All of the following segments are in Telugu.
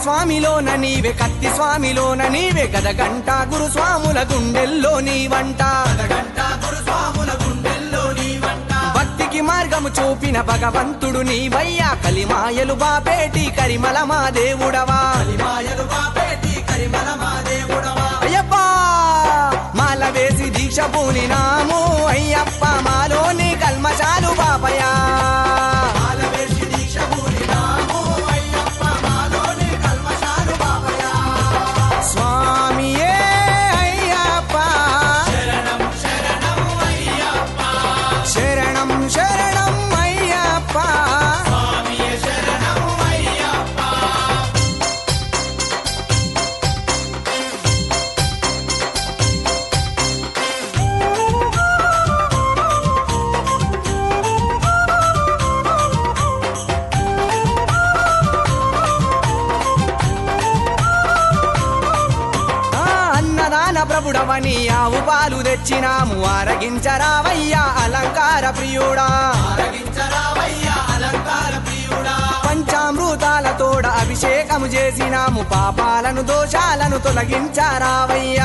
స్వామిలోన నీవే కత్తి స్వామిలోన నీవే గదగంట గురు స్వాముల గుండెల్లో నీవంట భక్తికి మార్గము చూపిన భగవంతుడు నీవయ్యా కలిమాయలు బాపేటి కరిమల మా దేవుడవా అయ్యప్పా మాల వేసి దీక్ష పూనినాము అయ్యప్ప మాలోని కల్మశాలు బాపయా స్వామియే అయ్యప్ప శరణం శరణం అయ్యప్ప ఆ అన్నదాన ప్రభుడవని ఆవు పాలు తెచ్చినాము ఆరగించరావయ్యా అలంకార ప్రియుడా పంచామృతాలతోడ అభిషేకము చేసినాము పాపాలను దోషాలను తొలగించారావయ్యా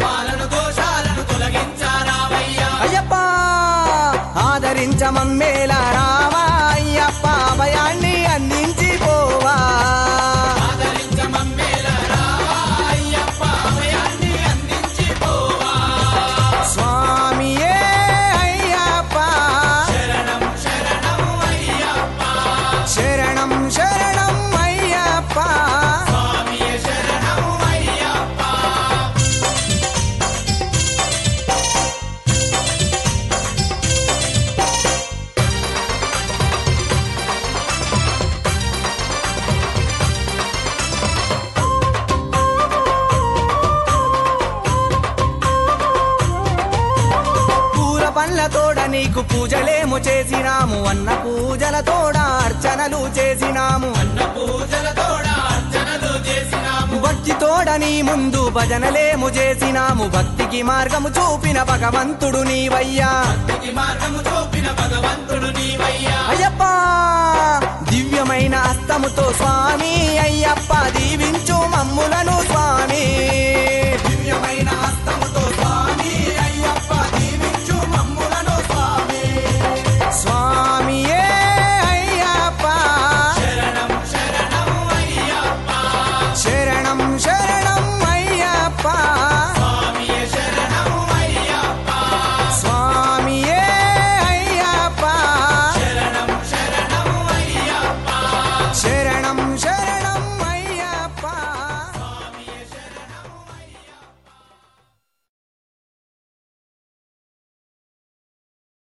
అయ్యప్ప ఆదరించమమ్మేల రావా అయ్యప్ప అభయాన్ని అందించి పోవా స్వామియే అయ్యప్ప శరణం శరణం అయ్యప్ప పూల పండ్లతోడ నీకు పూజలేము చేసినాము అన్న పూజలతోడ అర్చనలు చేసినాము భక్తితోడ నీ ముందు భజనలేము చేసినాము భక్తికి మార్గము చూపిన భగవంతుడు నీవయ్యా అయ్యప్ప దివ్యమైన హస్తముతో స్వామి